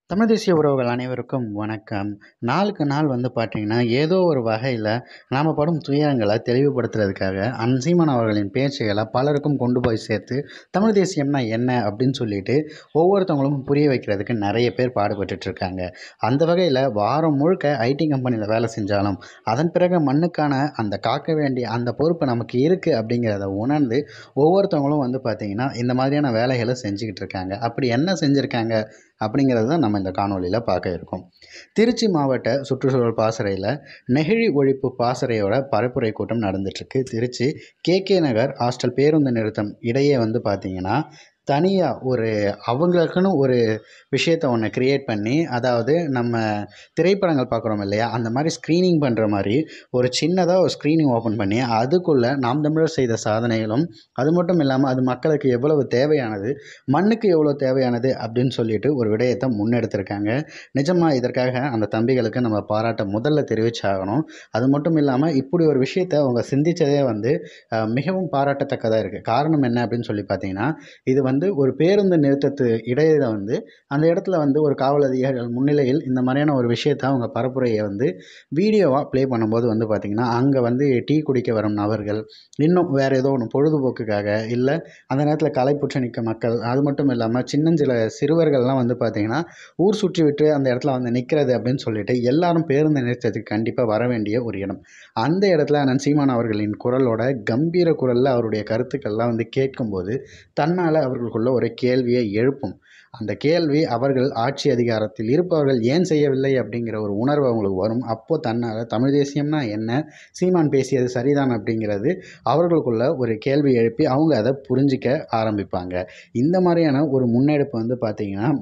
தமிழ் தேசிய உறவுகள் அனைவருக்கும் வணக்கம் நாளுக்கு நாள் வந்து பார்த்தீங்கன்னா ஏதோ ஒரு வகையில் நாம் படும் துயரங்களை தெளிவுபடுத்துறதுக்காக அன்சீமன் அவர்களின் பேச்சுகளை பலருக்கும் கொண்டு போய் சேர்த்து தமிழ் தேசியம்னா என்ன அப்படின்னு சொல்லிட்டு ஒவ்வொருத்தவங்களுக்கும் புரிய வைக்கிறதுக்கு நிறைய பேர் பாடுபட்டுட்டு இருக்காங்க அந்த வகையில் வாரம் முழுக்க ஐடி கம்பெனியில் வேலை செஞ்சாலும் அதன் பிறகு மண்ணுக்கான அந்த காக்க வேண்டிய அந்த பொறுப்பு நமக்கு இருக்குது அப்படிங்கிறத உணர்ந்து ஒவ்வொருத்தவங்களும் வந்து பார்த்திங்கன்னா இந்த மாதிரியான வேலைகளை செஞ்சுக்கிட்டு இருக்காங்க அப்படி என்ன செஞ்சுருக்காங்க அப்படிங்கிறது தான் நம்ம இந்த காணொலியில் பார்க்க இருக்கோம் திருச்சி மாவட்ட சுற்றுச்சூழல் பாசறையில் நெகிழி ஒழிப்பு பாசறையோட பரப்புரை கூட்டம் நடந்துட்டுருக்கு திருச்சி கேகே நகர் ஹாஸ்டல் பேருந்து நிறுத்தம் இடையே வந்து பார்த்திங்கன்னா தனியாக ஒரு அவங்களுக்குன்னு ஒரு விஷயத்த ஒன்று க்ரியேட் பண்ணி அதாவது நம்ம திரைப்படங்கள் பார்க்குறோம் இல்லையா அந்த மாதிரி ஸ்க்ரீனிங் பண்ணுற மாதிரி ஒரு சின்னதாக ஒரு ஸ்க்ரீனிங் ஓப்பன் பண்ணி அதுக்குள்ளே நாம் தமிழர் செய்த சாதனைகளும் அது மட்டும் இல்லாமல் அது மக்களுக்கு எவ்வளவு தேவையானது மண்ணுக்கு எவ்வளோ தேவையானது அப்படின்னு சொல்லிட்டு ஒரு விடயத்தை முன்னெடுத்திருக்காங்க நிஜமாக இதற்காக அந்த தம்பிகளுக்கு நம்ம பாராட்ட முதல்ல தெரிவிச்சாகணும் அது மட்டும் இல்லாமல் இப்படி ஒரு விஷயத்தை அவங்க சிந்தித்ததே வந்து அஹ், மிகவும் பாராட்டத்தக்கதாக இருக்குது காரணம் என்ன அப்படின்னு சொல்லி பார்த்தீங்கன்னா இது வந்து ஒரு பேருந்து நிறுத்தத்து இடையில வந்து அந்த இடத்துல வந்து ஒரு காவல் அதிகாரிகள் முன்னிலையில் இந்த மாதிரியான ஒரு விஷயத்தை அவங்க பரப்புரையை வந்து வீடியோவாக ப்ளே பண்ணும்போது வந்து பார்த்திங்கன்னா அங்கே வந்து டீ குடிக்க வரும் நபர்கள் இன்னும் வேறு ஏதோ ஒன்று பொழுதுபோக்குக்காக இல்லை அந்த நேரத்தில் களைப்புற்று நிற்க மக்கள் அது மட்டும் இல்லாமல் சின்னஞ்சில சிறுவர்கள்லாம் வந்து பார்த்திங்கன்னா ஊர் சுற்றி விட்டு அந்த இடத்துல வந்து நிற்கிறது அப்படின்னு சொல்லிட்டு எல்லாரும் பேருந்து நிறுத்தத்துக்கு கண்டிப்பாக வர வேண்டிய ஒரு இடம் அந்த இடத்துல அண்ணன் சீமான் அவர்களின் குரலோட கம்பீர குரலில் அவருடைய கருத்துக்கள்லாம் வந்து கேட்கும்போது தன்னால் அவர்களுக்குள்ள ஒரு கேள்வியை எழுப்பும் அந்த கேள்வி அவர்கள் ஆட்சி அதிகாரத்தில் இருப்பவர்கள் ஏன் செய்யவில்லை அப்படிங்கிற ஒரு உணர்வு அவங்களுக்கு வரும் அப்போ தன்னால் தமிழ் தேசியம்னா என்ன சீமான் பேசியது சரிதான் அப்படிங்கிறது அவர்களுக்குள்ள ஒரு கேள்வி எழுப்பி அவங்க அதை புரிஞ்சிக்க ஆரம்பிப்பாங்க இந்த மாதிரியான ஒரு முன்னெடுப்பு வந்து பார்த்திங்கன்னா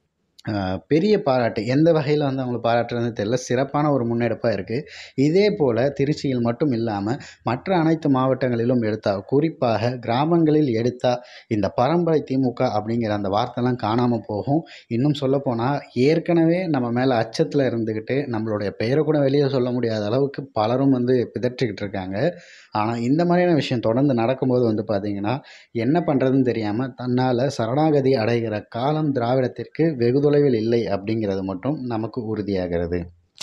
ஆஹ், பெரிய பாராட்டு எந்த வகையில் வந்து அவங்களை பாராட்டுறதுன்னு தெரியல சிறப்பான ஒரு முன்னெடுப்பாக இருக்குது இதே போல் திருச்சியில் மட்டும் இல்லாமல் மற்ற அனைத்து மாவட்டங்களிலும் எடுத்தால் குறிப்பாக கிராமங்களில் எடுத்தால் இந்த பரம்பரை திமுக அப்படிங்கிற அந்த வார்த்தைலாம் காணாமல் போகும் இன்னும் சொல்லப்போனால் ஏற்கனவே நம்ம மேலே அச்சத்தில் இருந்துக்கிட்டு நம்மளுடைய பெயரை கூட வெளியே சொல்ல முடியாத அளவுக்கு பலரும் வந்து பிதற்றிக்கிட்டு இருக்காங்க ஆனால் இந்த மாதிரியான விஷயம் தொடர்ந்து நடக்கும்போது வந்து பார்த்திங்கன்னா என்ன பண்ணுறதுன்னு தெரியாமல் தன்னால் சரணாகதி அடைகிற காலம் திராவிடத்திற்கு வெகு தொலைவில் இல்லை அப்படிங்கிறது மட்டும் நமக்கு உறுதியாகிறது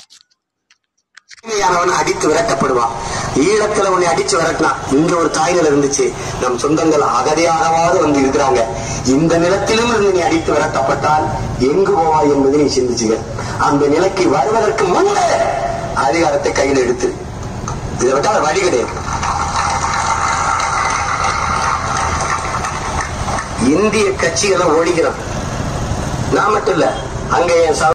அவன் அடித்து விரட்டப்படுவான் ஈழத்துல உன்னை அடிச்சு விரட்டினான் இங்க ஒரு தாய்நிலை இருந்துச்சு நம் சொந்தங்கள் அகதியாகவாது வந்து இருக்கிறாங்க இந்த நிலத்திலும் இருந்து நீ அடித்து விரட்டப்பட்டால் எங்கு போவாய் என்பதை நீ சிந்திச்சுக்க அந்த நிலைக்கு வருவதற்கு முன்னே அதிகாரத்தை கையில் எடுத்து இதை விட்டால் வழி கிடையாது இந்திய கட்சிகளை ஒழிக்கிறோம் நான் மட்டும் இல்ல அங்க என் சகோதரர்